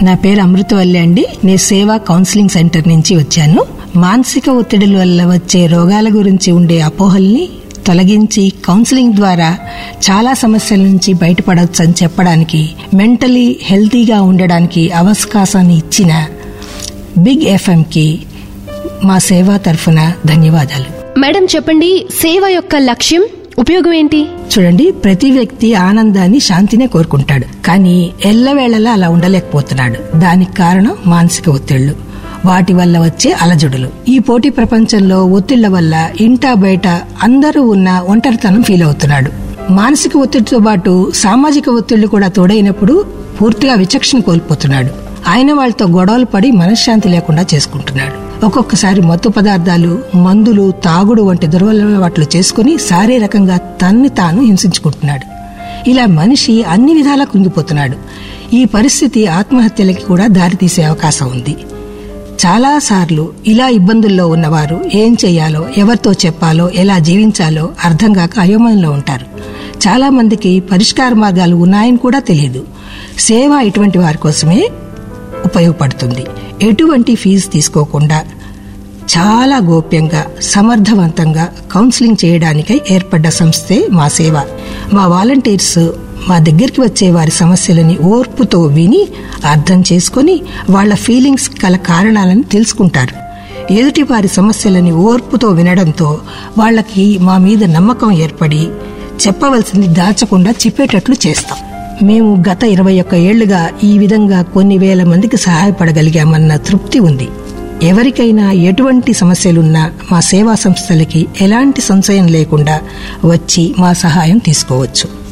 నా పేరు అమృతవల్లి అండి నేను సేవా కౌన్సిలింగ్ సెంటర్ నుంచి వచ్చాను మానసిక ఒత్తిడిల వల్ల వచ్చే రోగాల గురించి ఉండే అపోహల్ని తొలగించి కౌన్సిలింగ్ ద్వారా చాలా సమస్యల నుంచి బయటపడవచ్చు అని చెప్పడానికి మెంటలీ హెల్తీగా ఉండడానికి అవకాశాన్ని ఇచ్చిన బిగ్ ఎఫ్ఎంకి మా సేవా తరఫున ధన్యవాదాలు మేడం చెప్పండి సేవ యొక్క లక్ష్యం ఉపయోగం ఏంటి చూడండి ప్రతి వ్యక్తి ఆనందాన్ని శాంతినే కోరుకుంటాడు కానీ ఎల్లవేళలా అలా ఉండలేకపోతున్నాడు దానికి కారణం మానసిక ఒత్తిళ్లు వాటి వల్ల వచ్చే అలజడులు ఈ పోటీ ప్రపంచంలో ఒత్తిళ్ల వల్ల ఇంటా బయట అందరూ ఉన్న ఒంటరితనం ఫీల్ అవుతున్నాడు మానసిక ఒత్తిడితో పాటు సామాజిక ఒత్తిళ్లు కూడా తోడైనప్పుడు పూర్తిగా విచక్షణ కోల్పోతున్నాడు ఆయన వాళ్ళతో గొడవలు పడి మనశ్శాంతి లేకుండా చేసుకుంటున్నాడు ఒక్కొక్కసారి మత్తు పదార్థాలు మందులు తాగుడు వంటి దురలవాట్లు చేసుకుని శారీరకంగా తన్ని తాను హింసించుకుంటున్నాడు ఇలా మనిషి అన్ని విధాలా కుంగిపోతున్నాడు ఈ పరిస్థితి ఆత్మహత్యలకి కూడా దారితీసే అవకాశం ఉంది చాలా సార్లు ఇలా ఇబ్బందుల్లో ఉన్నవారు ఏం చేయాలో ఎవరితో చెప్పాలో ఎలా జీవించాలో అర్థం కాక అయోమయంలో ఉంటారు చాలా మందికి పరిష్కార మార్గాలు ఉన్నాయని కూడా తెలియదు సేవ ఇటువంటి వారి కోసమే ఉపయోగపడుతుంది ఎటువంటి ఫీజు తీసుకోకుండా చాలా గోప్యంగా సమర్థవంతంగా కౌన్సిలింగ్ చేయడానికై ఏర్పడ్డ సంస్థే మా సేవ మా వాలంటీర్స్ మా దగ్గరికి వచ్చే వారి సమస్యలని ఓర్పుతో విని అర్థం చేసుకొని వాళ్ళ ఫీలింగ్స్ గల కారణాలను తెలుసుకుంటారు ఎదుటి వారి సమస్యలని ఓర్పుతో వినడంతో వాళ్ళకి మా మీద నమ్మకం ఏర్పడి చెప్పవలసింది దాచకుండా చెప్పేటట్లు చేస్తాం మేము గత ఇరవై ఒక్క ఏళ్లుగా ఈ విధంగా కొన్ని వేల మందికి సహాయపడగలిగామన్న తృప్తి ఉంది ఎవరికైనా ఎటువంటి సమస్యలున్నా మా సేవా సంస్థలకి ఎలాంటి సంశయం లేకుండా వచ్చి మా సహాయం తీసుకోవచ్చు